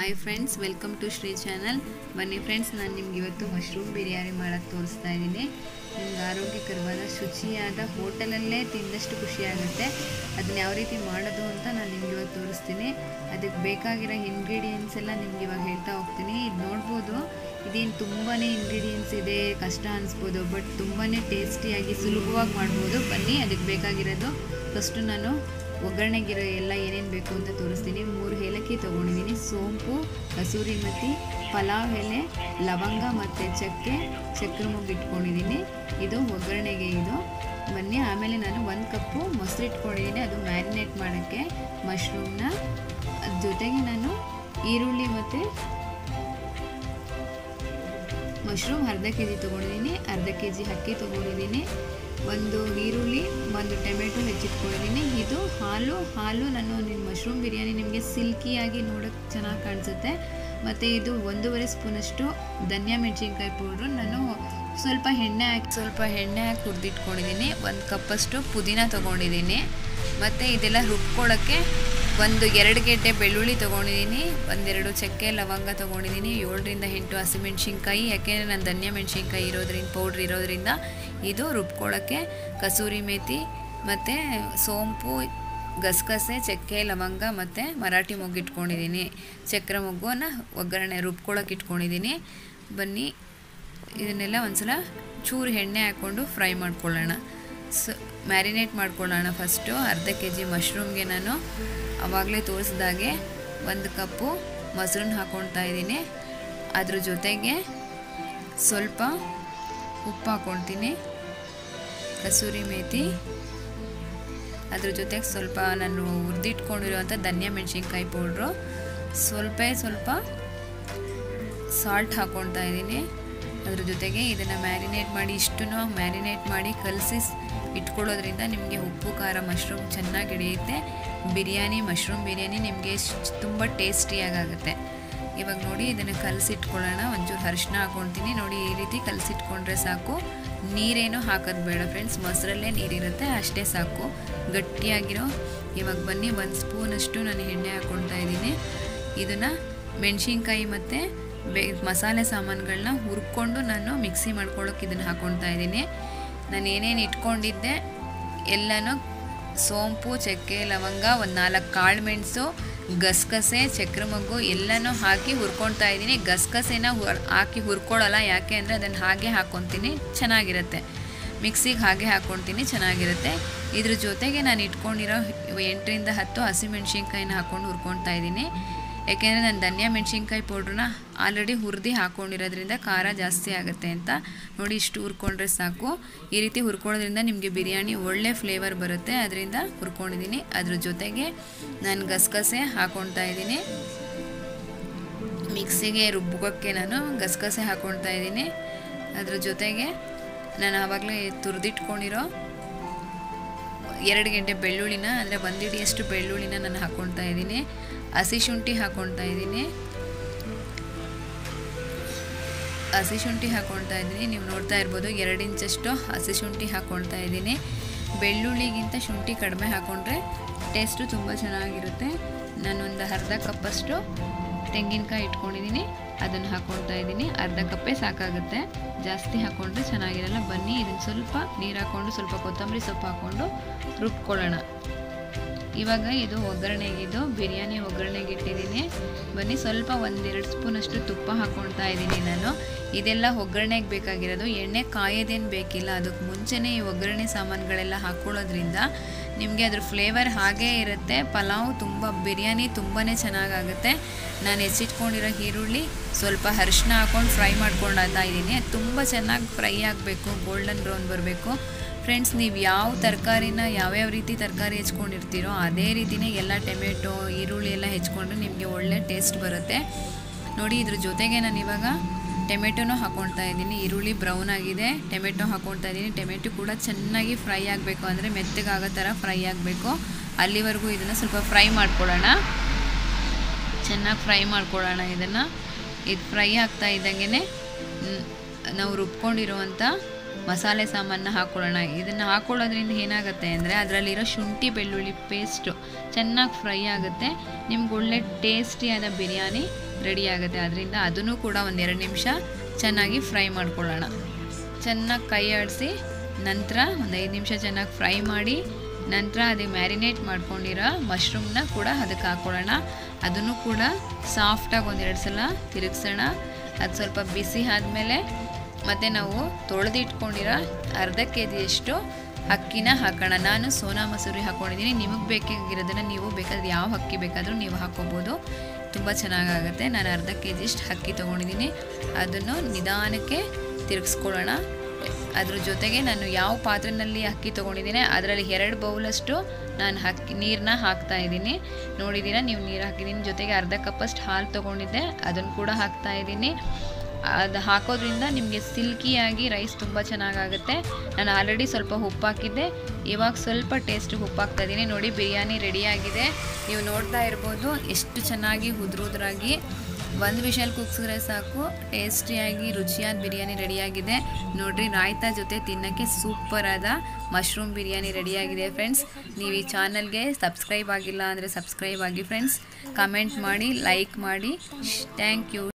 hi friends welcome to Shri channel ಬನ್ನಿ friends ನಾನು ನಿಮ್ಗೆ ಇವತ್ತು ಮಶ್ರೂಮ್ ಬಿರಿಯಾನಿ ಮಾಡೋಕ್ಕೆ ತೋರಿಸ್ತಾ ಇದ್ದೀನಿ ನಿಮ್ಗೆ ಆರೋಗ್ಯಕರವಾದ ಶುಚಿಯಾದ ಹೋಟೆಲಲ್ಲೇ ತಿಂದಷ್ಟು ಖುಷಿಯಾಗುತ್ತೆ ಅದನ್ನ ಯಾವ ರೀತಿ ಮಾಡೋದು ಅಂತ ನಾನು ನಿಮ್ಗೆ ಇವತ್ತು ತೋರಿಸ್ತೀನಿ ಅದಕ್ಕೆ ಬೇಕಾಗಿರೋ ಇಂಗ್ರೀಡಿಯೆಂಟ್ಸ್ ಎಲ್ಲ ನಿಮ್ಗೆ ಇವಾಗ ಹೇಳ್ತಾ ಹೋಗ್ತೀನಿ ಇದು ನೋಡ್ಬೋದು ಇದೇನು ತುಂಬಾ ಇಂಗ್ರೀಡಿಯೆಂಟ್ಸ್ ಇದೆ ಕಷ್ಟ ಅನಿಸ್ಬೋದು ಬಟ್ ತುಂಬಾ ಟೇಸ್ಟಿಯಾಗಿ ಸುಲಭವಾಗಿ ಮಾಡ್ಬೋದು ಬನ್ನಿ ಅದಕ್ಕೆ ಬೇಕಾಗಿರೋದು ಫಸ್ಟು ನಾನು ಒಗ್ಗರಣೆಗಿರೋ ಎಲ್ಲ ಏನೇನು ಬೇಕು ಅಂತ ತೋರಿಸ್ತೀನಿ ಮೂರು ಏಲಕ್ಕಿ ತೊಗೊಂಡಿದ್ದೀನಿ ಸೋಂಪು ಕಸೂರಿ ಮೆಥಿ ಪಲಾವ್ ಎಲೆ ಲವಂಗ ಮತ್ತು ಚಕ್ಕೆ ಚಕ್ರ ಮುಗ್ಗು ಇಟ್ಕೊಂಡಿದ್ದೀನಿ ಇದು ಒಗ್ಗರಣೆಗೆ ಇದು ಬನ್ನಿ ಆಮೇಲೆ ನಾನು ಒಂದು ಕಪ್ಪು ಮೊಸರು ಇಟ್ಕೊಂಡಿದ್ದೀನಿ ಅದು ಮ್ಯಾರಿನೇಟ್ ಮಾಡೋಕ್ಕೆ ಮಶ್ರೂಮ್ನ ಅದ್ರ ಜೊತೆಗೆ ನಾನು ಈರುಳ್ಳಿ ಮತ್ತು ಮಶ್ರೂಮ್ ಅರ್ಧ ಕೆ ಜಿ ತೊಗೊಂಡಿದ್ದೀನಿ ಅರ್ಧ ಕೆ ಜಿ ಅಕ್ಕಿ ತೊಗೊಂಡಿದ್ದೀನಿ ಒಂದು ಈರುಳ್ಳಿ ಒಂದು ಟೊಮೆಟೊ ಹೆಚ್ಚಿಟ್ಕೊಂಡಿದ್ದೀನಿ ಇದು ಹಾಲು ಹಾಲು ನಾನು ನಿಮ್ಮ ಮಶ್ರೂಮ್ ಬಿರಿಯಾನಿ ನಿಮಗೆ ಸಿಲ್ಕಿಯಾಗಿ ನೋಡೋಕ್ಕೆ ಚೆನ್ನಾಗಿ ಕಾಣಿಸುತ್ತೆ ಮತ್ತು ಇದು ಒಂದೂವರೆ ಸ್ಪೂನಷ್ಟು ಧನಿಯಾ ಮೆಣಸಿನ್ಕಾಯಿ ಪೌಡ್ರು ನಾನು ಸ್ವಲ್ಪ ಎಣ್ಣೆ ಹಾಕಿ ಸ್ವಲ್ಪ ಎಣ್ಣೆ ಹಾಕಿ ಹುರಿದಿಟ್ಕೊಂಡಿದ್ದೀನಿ ಒಂದು ಕಪ್ಪಷ್ಟು ಪುದೀನ ತೊಗೊಂಡಿದ್ದೀನಿ ಮತ್ತು ಇದೆಲ್ಲ ರುಬ್ಕೊಳ್ಳೋಕ್ಕೆ ಒಂದು ಎರಡು ಗೆಡ್ಡೆ ಬೆಳ್ಳುಳ್ಳಿ ತೊಗೊಂಡಿದ್ದೀನಿ ಒಂದೆರಡು ಚಕ್ಕೆ ಲವಂಗ ತೊಗೊಂಡಿದ್ದೀನಿ ಏಳರಿಂದ ಎಂಟು ಹಸಿಮೆಣ್ಸಿನ್ಕಾಯಿ ಯಾಕೆಂದರೆ ನಾನು ಧನಿಯಾ ಮೆಣಸಿನ್ಕಾಯಿ ಇರೋದ್ರಿಂದ ಪೌಡ್ರ್ ಇರೋದ್ರಿಂದ ಇದು ರುಬ್ಕೊಳ್ಳೋಕ್ಕೆ ಕಸೂರಿ ಮೇಥಿ ಮತ್ತು ಸೋಂಪು ಗಸಗಸೆ ಚಕ್ಕೆ ಲವಂಗ ಮತ್ತು ಮರಾಠಿ ಮೊಗ್ಗು ಇಟ್ಕೊಂಡಿದ್ದೀನಿ ಚಕ್ರ ಮೊಗ್ಗನ್ನ ಒಗ್ಗರಣೆ ರುಬ್ಕೊಳ್ಳೋಕೆ ಇಟ್ಕೊಂಡಿದ್ದೀನಿ ಬನ್ನಿ ಇದನ್ನೆಲ್ಲ ಒಂದ್ಸಲ ಚೂರು ಎಣ್ಣೆ ಹಾಕ್ಕೊಂಡು ಫ್ರೈ ಮಾಡ್ಕೊಳ್ಳೋಣ ಸ ಮ್ಯಾರಿನೇಟ್ ಮಾಡ್ಕೊಳ್ಳೋಣ ಫಸ್ಟು ಅರ್ಧ ಕೆ ಜಿ ಮಶ್ರೂಮ್ಗೆ ನಾನು ಆವಾಗಲೇ ತೋರಿಸಿದಾಗೆ ಒಂದು ಕಪ್ಪು ಮೊಸರನ್ನ ಹಾಕ್ಕೊಳ್ತಾ ಇದ್ದೀನಿ ಅದ್ರ ಜೊತೆಗೆ ಸ್ವಲ್ಪ ಉಪ್ಪು ಹಾಕ್ಕೊಳ್ತೀನಿ ಕಸೂರಿ ಮೇಥಿ ಅದ್ರ ಜೊತೆಗೆ ಸ್ವಲ್ಪ ನಾನು ಹುರಿದಿಟ್ಕೊಂಡಿರುವಂಥ ಧನಿಯಾ ಮೆಣಸಿನ್ಕಾಯಿ ಪೌಡ್ರು ಸ್ವಲ್ಪ ಸ್ವಲ್ಪ ಸಾಲ್ಟ್ ಹಾಕ್ಕೊಳ್ತಾ ಇದ್ದೀನಿ ಅದ್ರ ಜೊತೆಗೆ ಇದನ್ನು ಮ್ಯಾರಿನೇಟ್ ಮಾಡಿ ಇಷ್ಟನ್ನು ಮ್ಯಾರಿನೇಟ್ ಮಾಡಿ ಕಲಸಿ ಇಟ್ಕೊಳ್ಳೋದ್ರಿಂದ ನಿಮಗೆ ಉಪ್ಪು ಖಾರ ಮಶ್ರೂಮ್ ಚೆನ್ನಾಗಿ ಹಿಡಿಯುತ್ತೆ ಬಿರಿಯಾನಿ ಮಶ್ರೂಮ್ ಬಿರಿಯಾನಿ ನಿಮಗೆ ತುಂಬ ಟೇಸ್ಟಿಯಾಗುತ್ತೆ ಇವಾಗ ನೋಡಿ ಇದನ್ನು ಕಲಸಿಟ್ಕೊಳ್ಳೋಣ ಒಂಚೂರು ಅರಿಶಿನ ಹಾಕ್ಕೊಳ್ತೀನಿ ನೋಡಿ ಈ ರೀತಿ ಕಲಸಿಟ್ಕೊಂಡ್ರೆ ಸಾಕು ನೀರೇನು ಹಾಕೋದು ಬೇಡ ಫ್ರೆಂಡ್ಸ್ ಮೊಸರಲ್ಲೇ ನೀರಿರುತ್ತೆ ಅಷ್ಟೇ ಸಾಕು ಗಟ್ಟಿಯಾಗಿರೋ ಇವಾಗ ಬನ್ನಿ ಒಂದು ಸ್ಪೂನಷ್ಟು ನಾನು ಎಣ್ಣೆ ಹಾಕ್ಕೊಳ್ತಾ ಇದ್ದೀನಿ ಇದನ್ನು ಮೆಣಸಿನ್ಕಾಯಿ ಮತ್ತು ಬೇ ಮಸಾಲೆ ಸಾಮಾನುಗಳನ್ನ ಹುರ್ಕೊಂಡು ನಾನು ಮಿಕ್ಸಿ ಮಾಡ್ಕೊಳ್ಳೋಕೆ ಇದನ್ನು ಹಾಕ್ಕೊಳ್ತಾ ಇದ್ದೀನಿ ನಾನು ಏನೇನು ಇಟ್ಕೊಂಡಿದ್ದೆ ಎಲ್ಲನೂ ಸೋಂಪು ಚಕ್ಕೆ ಲವಂಗ ಒಂದು ನಾಲ್ಕು ಕಾಳು ಮೆಣಸು ಗಸಗಸೆ ಚಕ್ರ ಮಗ್ಗು ಎಲ್ಲನೂ ಹಾಕಿ ಹುರ್ಕೊಳ್ತಾ ಇದ್ದೀನಿ ಗಸಗಸೆನ ಹುರ್ ಹಾಕಿ ಹುರ್ಕೊಳ್ಳಲ್ಲ ಯಾಕೆ ಅಂದರೆ ಅದನ್ನು ಹಾಗೆ ಹಾಕ್ಕೊತೀನಿ ಚೆನ್ನಾಗಿರುತ್ತೆ ಮಿಕ್ಸಿಗೆ ಹಾಗೆ ಹಾಕ್ಕೊಳ್ತೀನಿ ಚೆನ್ನಾಗಿರುತ್ತೆ ಇದ್ರ ಜೊತೆಗೆ ನಾನು ಇಟ್ಕೊಂಡಿರೋ ಎಂಟರಿಂದ ಹತ್ತು ಹಸಿಮೆಣ್ಸಿನ್ಕಾಯಿನ ಹಾಕ್ಕೊಂಡು ಹುರ್ಕೊಳ್ತಾ ಇದ್ದೀನಿ ಯಾಕೆಂದರೆ ನಾನು ಧನಿಯಾ ಮೆಣಸಿನ್ಕಾಯಿ ಪೌಡ್ರನ್ನ ಆಲ್ರೆಡಿ ಹುರಿದು ಹಾಕ್ಕೊಂಡಿರೋದ್ರಿಂದ ಖಾರ ಜಾಸ್ತಿ ಆಗುತ್ತೆ ಅಂತ ನೋಡಿ ಇಷ್ಟು ಹುರ್ಕೊಂಡ್ರೆ ಸಾಕು ಈ ರೀತಿ ಹುರ್ಕೊಳ್ಳೋದ್ರಿಂದ ನಿಮಗೆ ಬಿರಿಯಾನಿ ಒಳ್ಳೆ ಫ್ಲೇವರ್ ಬರುತ್ತೆ ಅದರಿಂದ ಹುರ್ಕೊಂಡಿದ್ದೀನಿ ಅದ್ರ ಜೊತೆಗೆ ನಾನು ಗಸಗಸೆ ಹಾಕ್ಕೊಳ್ತಾ ಇದ್ದೀನಿ ಮಿಕ್ಸಿಗೆ ರುಬ್ಬೋಕ್ಕೆ ನಾನು ಗಸಗಸೆ ಹಾಕ್ಕೊಳ್ತಾ ಇದ್ದೀನಿ ಅದ್ರ ಜೊತೆಗೆ ನಾನು ಆವಾಗಲೇ ತುರಿದಿಟ್ಕೊಂಡಿರೋ ಎರಡು ಗಂಟೆ ಬೆಳ್ಳುಳ್ಳಿನ ಅಂದರೆ ಒಂದು ಹಿಡಿಯಷ್ಟು ಬೆಳ್ಳುಳ್ಳಿನ ನಾನು ಹಾಕ್ಕೊಳ್ತಾ ಇದ್ದೀನಿ ಹಸಿ ಶುಂಠಿ ಹಾಕ್ಕೊಳ್ತಾ ಇದ್ದೀನಿ ಹಸಿ ಶುಂಠಿ ಹಾಕ್ಕೊಳ್ತಾ ಇದ್ದೀನಿ ನೀವು ನೋಡ್ತಾ ಇರ್ಬೋದು ಎರಡು ಇಂಚಷ್ಟು ಹಸಿ ಶುಂಠಿ ಹಾಕ್ಕೊಳ್ತಾ ಇದ್ದೀನಿ ಬೆಳ್ಳುಳ್ಳಿಗಿಂತ ಶುಂಠಿ ಕಡಿಮೆ ಹಾಕ್ಕೊಂಡ್ರೆ ಟೇಸ್ಟು ತುಂಬ ಚೆನ್ನಾಗಿರುತ್ತೆ ನಾನೊಂದು ಅರ್ಧ ಕಪ್ಪಷ್ಟು ತೆಂಗಿನಕಾಯಿ ಇಟ್ಕೊಂಡಿದ್ದೀನಿ ಅದನ್ನು ಹಾಕ್ಕೊಳ್ತಾ ಇದ್ದೀನಿ ಅರ್ಧ ಕಪ್ಪೇ ಸಾಕಾಗುತ್ತೆ ಜಾಸ್ತಿ ಹಾಕ್ಕೊಂಡ್ರೆ ಚೆನ್ನಾಗಿರಲ್ಲ ಬನ್ನಿ ಇದನ್ನು ಸ್ವಲ್ಪ ನೀರು ಹಾಕ್ಕೊಂಡು ಸ್ವಲ್ಪ ಕೊತ್ತಂಬರಿ ಸೊಪ್ಪು ಹಾಕ್ಕೊಂಡು ರುಬ್ಕೊಳ್ಳೋಣ ಇವಾಗ ಇದು ಒಗ್ಗರಣೆಗಿದು ಬಿರಿಯಾನಿ ಒಗ್ಗರಣೆಗೆ ಇಟ್ಟಿದ್ದೀನಿ ಬನ್ನಿ ಸ್ವಲ್ಪ ಒಂದೆರಡು ಸ್ಪೂನಷ್ಟು ತುಪ್ಪ ಹಾಕ್ಕೊಳ್ತಾ ಇದ್ದೀನಿ ನಾನು ಇದೆಲ್ಲ ಒಗ್ಗರಣೆಗೆ ಬೇಕಾಗಿರೋದು ಎಣ್ಣೆ ಕಾಯೋದೇನು ಬೇಕಿಲ್ಲ ಅದಕ್ಕೆ ಮುಂಚೆನೇ ಈ ಒಗ್ಗರಣೆ ಸಾಮಾನುಗಳೆಲ್ಲ ಹಾಕ್ಕೊಳ್ಳೋದ್ರಿಂದ ನಿಮಗೆ ಅದ್ರ ಫ್ಲೇವರ್ ಹಾಗೇ ಇರುತ್ತೆ ಪಲಾವ್ ತುಂಬ ಬಿರಿಯಾನಿ ತುಂಬಾ ಚೆನ್ನಾಗಾಗುತ್ತೆ ನಾನು ಹೆಚ್ಚಿಟ್ಕೊಂಡಿರೋ ಈರುಳ್ಳಿ ಸ್ವಲ್ಪ ಅರಿಶಿನ ಹಾಕ್ಕೊಂಡು ಫ್ರೈ ಮಾಡ್ಕೊಳ್ತಾ ಇದ್ದೀನಿ ತುಂಬ ಚೆನ್ನಾಗಿ ಫ್ರೈ ಆಗಬೇಕು ಗೋಲ್ಡನ್ ಬ್ರೌನ್ ಬರಬೇಕು ಫ್ರೆಂಡ್ಸ್ ನೀವು ಯಾವ ತರಕಾರಿನ ಯಾವ್ಯಾವ ರೀತಿ ತರಕಾರಿ ಹೆಚ್ಕೊಂಡಿರ್ತೀರೋ ಅದೇ ರೀತಿಯೇ ಎಲ್ಲ ಟೊಮೆಟೊ ಈರುಳ್ಳಿ ಎಲ್ಲ ಹೆಚ್ಕೊಂಡ್ರೆ ನಿಮಗೆ ಒಳ್ಳೆ ಟೇಸ್ಟ್ ಬರುತ್ತೆ ನೋಡಿ ಇದ್ರ ಜೊತೆಗೆ ನಾನು ಇವಾಗ ಟೊಮೆಟೊನೂ ಹಾಕ್ಕೊಳ್ತಾ ಇದ್ದೀನಿ ಈರುಳ್ಳಿ ಬ್ರೌನ್ ಆಗಿದೆ ಟೊಮೆಟೊ ಹಾಕ್ಕೊಳ್ತಾ ಇದ್ದೀನಿ ಟೊಮೆಟೊ ಕೂಡ ಚೆನ್ನಾಗಿ ಫ್ರೈ ಆಗಬೇಕು ಅಂದರೆ ಮೆತ್ತಗಾಗೋ ಥರ ಫ್ರೈ ಆಗಬೇಕು ಅಲ್ಲಿವರೆಗೂ ಇದನ್ನು ಸ್ವಲ್ಪ ಫ್ರೈ ಮಾಡ್ಕೊಳ್ಳೋಣ ಚೆನ್ನಾಗಿ ಫ್ರೈ ಮಾಡ್ಕೊಳ್ಳೋಣ ಇದನ್ನು ಇದು ಫ್ರೈ ಆಗ್ತಾ ಇದ್ದಂಗೆ ನಾವು ರುಬ್ಕೊಂಡಿರುವಂಥ ಮಸಾಲೆ ಸಾಮಾನ ಹಾಕ್ಕೊಳ್ಳೋಣ ಇದನ್ನು ಹಾಕ್ಕೊಳ್ಳೋದ್ರಿಂದ ಏನಾಗುತ್ತೆ ಅಂದರೆ ಅದರಲ್ಲಿರೋ ಶುಂಠಿ ಬೆಳ್ಳುಳ್ಳಿ ಪೇಸ್ಟು ಚೆನ್ನಾಗಿ ಫ್ರೈ ಆಗುತ್ತೆ ನಿಮ್ಗೆ ಒಳ್ಳೆ ಟೇಸ್ಟಿಯಾದ ಬಿರಿಯಾನಿ ರೆಡಿ ಆಗುತ್ತೆ ಅದರಿಂದ ಅದನ್ನು ಕೂಡ ಒಂದೆರಡು ನಿಮಿಷ ಚೆನ್ನಾಗಿ ಫ್ರೈ ಮಾಡ್ಕೊಳ್ಳೋಣ ಚೆನ್ನಾಗಿ ಕೈ ಆಡಿಸಿ ನಂತರ ಒಂದು ಐದು ನಿಮಿಷ ಚೆನ್ನಾಗಿ ಫ್ರೈ ಮಾಡಿ ನಂತರ ಅದಕ್ಕೆ ಮ್ಯಾರಿನೇಟ್ ಮಾಡ್ಕೊಂಡಿರೋ ಮಶ್ರೂಮ್ನ ಕೂಡ ಅದಕ್ಕೆ ಹಾಕ್ಕೊಳ್ಳೋಣ ಅದನ್ನು ಕೂಡ ಸಾಫ್ಟಾಗಿ ಒಂದೆರಡು ಸಲ ತಿರುಗಿಸೋಣ ಅದು ಸ್ವಲ್ಪ ಬಿಸಿ ಆದಮೇಲೆ ಮತ್ತು ನಾವು ತೊಳೆದಿಟ್ಕೊಂಡಿರೋ ಅರ್ಧ ಕೆ ಜಿಯಷ್ಟು ಅಕ್ಕಿನ ಹಾಕೋಣ ನಾನು ಸೋನಾ ಮಸೂರಿ ಹಾಕ್ಕೊಂಡಿದ್ದೀನಿ ನಿಮಗೆ ಬೇಕಾಗಿರೋದನ್ನು ನೀವು ಬೇಕಾದ್ರೆ ಯಾವ ಅಕ್ಕಿ ಬೇಕಾದರೂ ನೀವು ಹಾಕ್ಕೋಬೋದು ತುಂಬ ಚೆನ್ನಾಗಾಗುತ್ತೆ ನಾನು ಅರ್ಧ ಕೆ ಜಿಷ್ಟು ಅಕ್ಕಿ ತೊಗೊಂಡಿದ್ದೀನಿ ಅದನ್ನು ನಿಧಾನಕ್ಕೆ ತಿರುಗಿಸ್ಕೊಳ್ಳೋಣ ಅದ್ರ ಜೊತೆಗೆ ನಾನು ಯಾವ ಪಾತ್ರೆಯಲ್ಲಿ ಅಕ್ಕಿ ತೊಗೊಂಡಿದ್ದೀನಿ ಅದರಲ್ಲಿ ಎರಡು ಬೌಲಷ್ಟು ನಾನು ಅಕ್ಕಿ ನೀರನ್ನ ಹಾಕ್ತಾ ಇದ್ದೀನಿ ನೋಡಿದ್ದೀರಾ ನೀವು ನೀರು ಹಾಕಿದ್ದೀನಿ ಜೊತೆಗೆ ಅರ್ಧ ಕಪ್ಪಷ್ಟು ಹಾಲು ತೊಗೊಂಡಿದ್ದೆ ಅದನ್ನು ಕೂಡ ಹಾಕ್ತಾ ಇದ್ದೀನಿ ಅದು ಹಾಕೋದ್ರಿಂದ ನಿಮಗೆ ಸಿಲ್ಕಿಯಾಗಿ ರೈಸ್ ತುಂಬ ಚೆನ್ನಾಗಾಗುತ್ತೆ ನಾನು ಆಲ್ರೆಡಿ ಸ್ವಲ್ಪ ಉಪ್ಪು ಹಾಕಿದ್ದೆ ಇವಾಗ ಸ್ವಲ್ಪ ಟೇಸ್ಟ್ ಉಪ್ಪು ಹಾಕ್ತಾ ಇದ್ದೀನಿ ನೋಡಿ ಬಿರಿಯಾನಿ ರೆಡಿಯಾಗಿದೆ ನೀವು ನೋಡ್ತಾ ಇರ್ಬೋದು ಎಷ್ಟು ಚೆನ್ನಾಗಿ ಉದ್ರುದ್ರಾಗಿ ಒಂದು ವಿಷಲ್ ಕುಗ್ಸಿದ್ರೆ ಸಾಕು ಟೇಸ್ಟಿಯಾಗಿ ರುಚಿಯಾದ ಬಿರಿಯಾನಿ ರೆಡಿಯಾಗಿದೆ ನೋಡ್ರಿ ರಾಯ್ತಾ ಜೊತೆ ತಿನ್ನೋಕ್ಕೆ ಸೂಪರಾದ ಮಶ್ರೂಮ್ ಬಿರಿಯಾನಿ ರೆಡಿಯಾಗಿದೆ ಫ್ರೆಂಡ್ಸ್ ನೀವು ಈ ಚಾನಲ್ಗೆ ಸಬ್ಸ್ಕ್ರೈಬ್ ಆಗಿಲ್ಲ ಅಂದರೆ ಸಬ್ಸ್ಕ್ರೈಬ್ ಆಗಿ ಫ್ರೆಂಡ್ಸ್ ಕಮೆಂಟ್ ಮಾಡಿ ಲೈಕ್ ಮಾಡಿ ಥ್ಯಾಂಕ್ ಯು